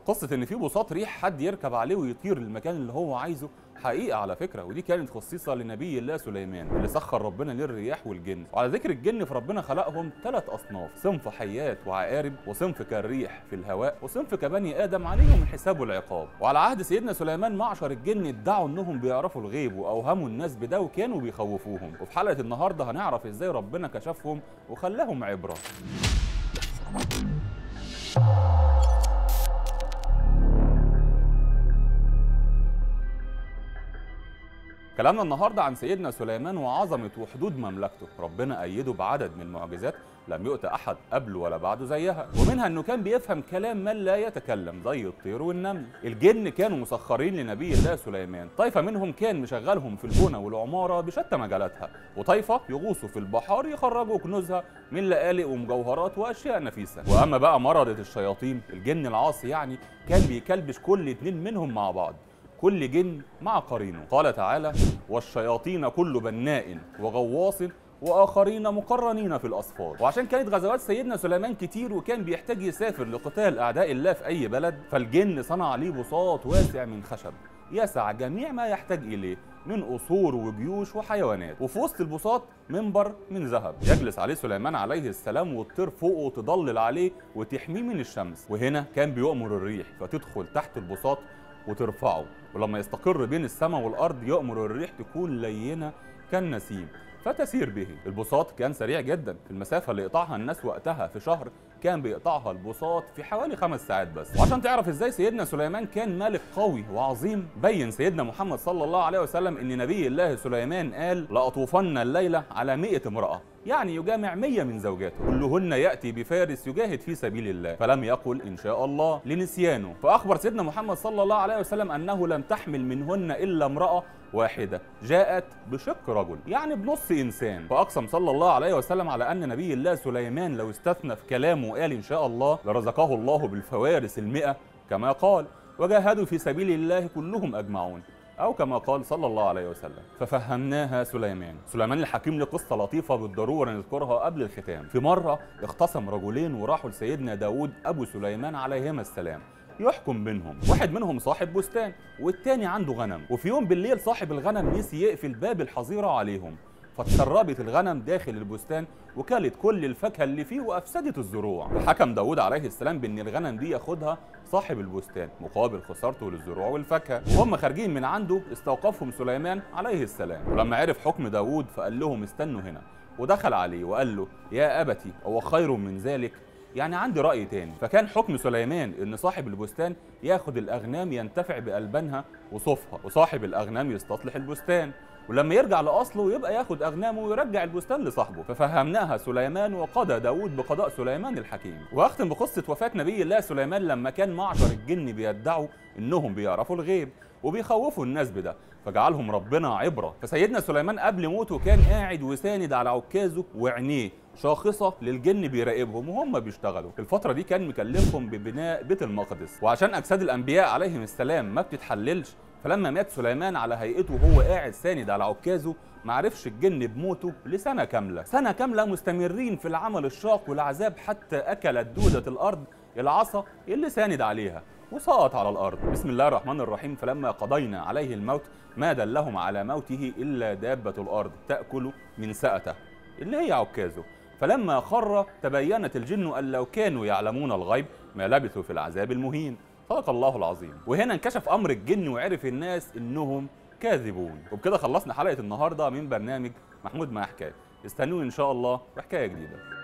قصه ان في بساط ريح حد يركب عليه ويطير للمكان اللي هو عايزه حقيقه على فكره ودي كانت خصيصه لنبي الله سليمان اللي سخر ربنا للرياح والجن وعلى ذكر الجن فربنا خلقهم ثلاث اصناف صنف حيات وعقارب وصنف كالريح في الهواء وصنف كبني ادم عليهم الحساب والعقاب وعلى عهد سيدنا سليمان معشر الجن ادعوا انهم بيعرفوا الغيب واوهموا الناس بده وكانوا بيخوفوهم وفي حلقه النهارده هنعرف ازاي ربنا كشفهم وخلاهم عبره كلامنا النهارده عن سيدنا سليمان وعظمه وحدود مملكته، ربنا أيده بعدد من المعجزات لم يؤت أحد قبله ولا بعده زيها، ومنها إنه كان بيفهم كلام من لا يتكلم زي الطير والنمل، الجن كانوا مسخرين لنبي الله سليمان، طائفة منهم كان مشغلهم في البنى والعمارة بشتى مجالاتها، وطائفة يغوصوا في البحار يخرجوا كنوزها من لآلئ ومجوهرات وأشياء نفيسة، وأما بقى مرضة الشياطين، الجن العاصي يعني كان بيكلبش كل اتنين منهم مع بعض، كل جن مع قرينه قال تعالى والشياطين كل بناء وغواص واخرين مقرنين في الاصفاد وعشان كانت غزوات سيدنا سليمان كتير وكان بيحتاج يسافر لقتال اعداء الله في اي بلد فالجن صنع ليه بساط واسع من خشب يسع جميع ما يحتاج اليه من قصور وجيوش وحيوانات وفي وسط البساط منبر من ذهب يجلس عليه سليمان عليه السلام والطير فوقه تضلل عليه وتحميه من الشمس وهنا كان بيؤمر الريح فتدخل تحت البساط وترفعه ولما يستقر بين السماء والارض يأمر الريح تكون لينه كالنسيم فتسير به البساط كان سريع جدا المسافه اللي يقطعها الناس وقتها في شهر كان بيقطعها البساط في حوالي خمس ساعات بس وعشان تعرف ازاي سيدنا سليمان كان ملك قوي وعظيم بين سيدنا محمد صلى الله عليه وسلم ان نبي الله سليمان قال لاطوفن الليله على 100 امراه يعني يجامع 100 من زوجاته كلهن ياتي بفارس يجاهد في سبيل الله فلم يقل ان شاء الله لنسيانه فاخبر سيدنا محمد صلى الله عليه وسلم انه لم تحمل منهن الا امراه واحدة جاءت بشق رجل يعني بنص إنسان فأقسم صلى الله عليه وسلم على أن نبي الله سليمان لو استثنى في كلامه وقال إن شاء الله لرزقه الله بالفوارس المئة كما قال وجاهدوا في سبيل الله كلهم أجمعون أو كما قال صلى الله عليه وسلم ففهمناها سليمان سليمان الحكيم له قصة لطيفة بالضرورة نذكرها قبل الختام في مرة اختصم رجلين وراحوا لسيدنا داود أبو سليمان عليهما السلام يحكم بينهم واحد منهم صاحب بستان والتاني عنده غنم وفي يوم بالليل صاحب الغنم نسي يقفل باب الحظيرة عليهم فتسربت الغنم داخل البستان وكلت كل الفاكهه اللي فيه وافسدت الزروع فحكم داود عليه السلام بان الغنم دي ياخدها صاحب البستان مقابل خسارته للزروع والفاكهه وهم خارجين من عنده استوقفهم سليمان عليه السلام ولما عرف حكم داود فقال لهم استنوا هنا ودخل عليه وقال له يا ابتي هو خير من ذلك يعني عندي رأي تاني فكان حكم سليمان ان صاحب البستان ياخد الاغنام ينتفع بألبانها وصوفها وصاحب الاغنام يستصلح البستان ولما يرجع لاصله يبقى ياخد اغنامه ويرجع البستان لصاحبه ففهمناها سليمان وقضى داود بقضاء سليمان الحكيم واختم بقصه وفاه نبي الله سليمان لما كان معشر الجن بيدعوا انهم بيعرفوا الغيب وبيخوفوا الناس بده فجعلهم ربنا عبره فسيدنا سليمان قبل موته كان قاعد وساند على عكازه وعينيه شاخصة للجن بيراقبهم وهم بيشتغلوا الفترة دي كان مكلفهم ببناء بيت المقدس وعشان أجساد الأنبياء عليهم السلام ما بتتحللش فلما مات سليمان على هيئته وهو قاعد ساند على عكازه معرفش الجن بموته لسنة كاملة سنة كاملة مستمرين في العمل الشاق والعذاب حتى أكلت دودة الأرض العصا اللي ساند عليها وسقط على الارض بسم الله الرحمن الرحيم فلما قضينا عليه الموت ما دلهم على موته الا دابه الارض تاكل من سأته اللي هي عكازه فلما خر تبينت الجن ان لو كانوا يعلمون الغيب ما لبثوا في العذاب المهين صدق الله العظيم وهنا انكشف امر الجن وعرف الناس انهم كاذبون وبكده خلصنا حلقه النهارده من برنامج محمود مع حكايه استنوني ان شاء الله بحكايه جديده